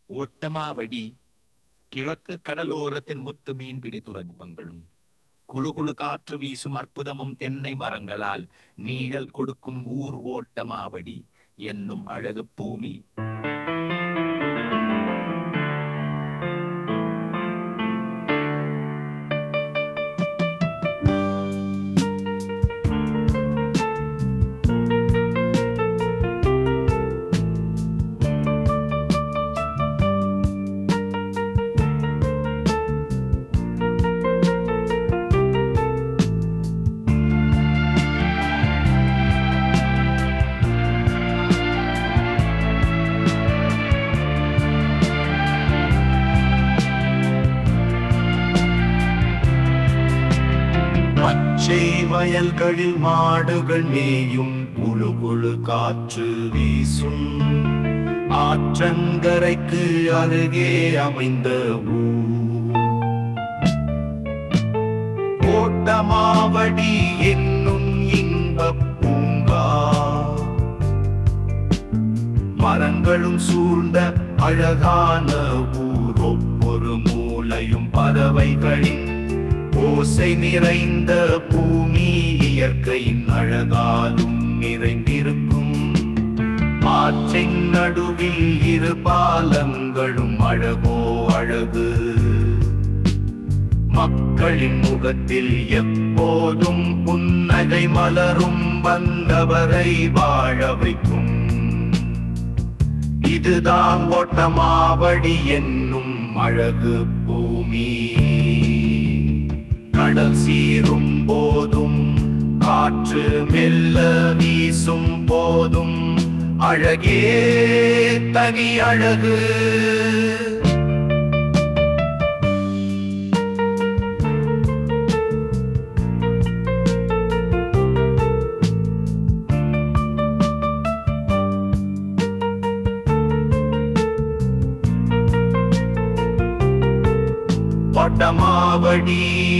ஓட்டமாவடி கிழக்கு கடலோரத்தின் முத்து மீன்பிடி துறைமுகங்களும் குழு குழு காற்று வீசும் அற்புதமும் தென்னை மரங்களால் நீழல் கொடுக்கும் ஊர் ஓட்டமாவடி என்னும் அழகு பூமி பச்சை வயல்களில் மாடுகள் மேயும் குழு குழு காற்று வீசும் ஆற்றங்கரைக்கு அருகே அமைந்த ஊர் ஓட்டமாவடி என்னும் இன்பப் பூங்கா மரங்களும் சூழ்ந்த அழகான ஊர் ஒவ்வொரு மூலையும் பறவைகளின் ஓசை நிறைந்த பூமி இயற்கையின் அழகாலும் நிறைந்திருக்கும் ஆற்றின் நடுவில் இரு பாலங்களும் அழகோ அழகு மக்களின் முகத்தில் எப்போதும் புன்னகை மலரும் வந்தவரை வாழ வைக்கும் இதுதான் ஓட்டமாவடி என்னும் அழகு பூமி கடல் சீரும் போதும் காற்று மெல்ல வீசும் போதும் அழகே தனி அழகு ஓட்டமாவடி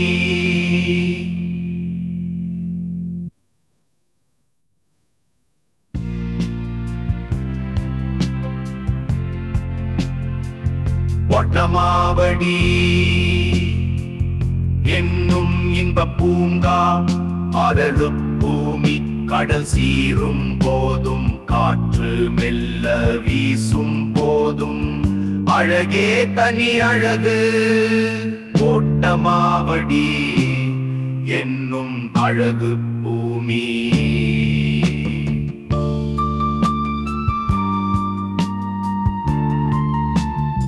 ஓட்டமாவடி என்னும் இன்ப பூங்கா அழகு பூமி கடல் சீரும் போதும் காற்று மெல்ல வீசும் போதும் அழகே தனி அழகு ஓட்டமாவடி என்னும் அழகு பூமி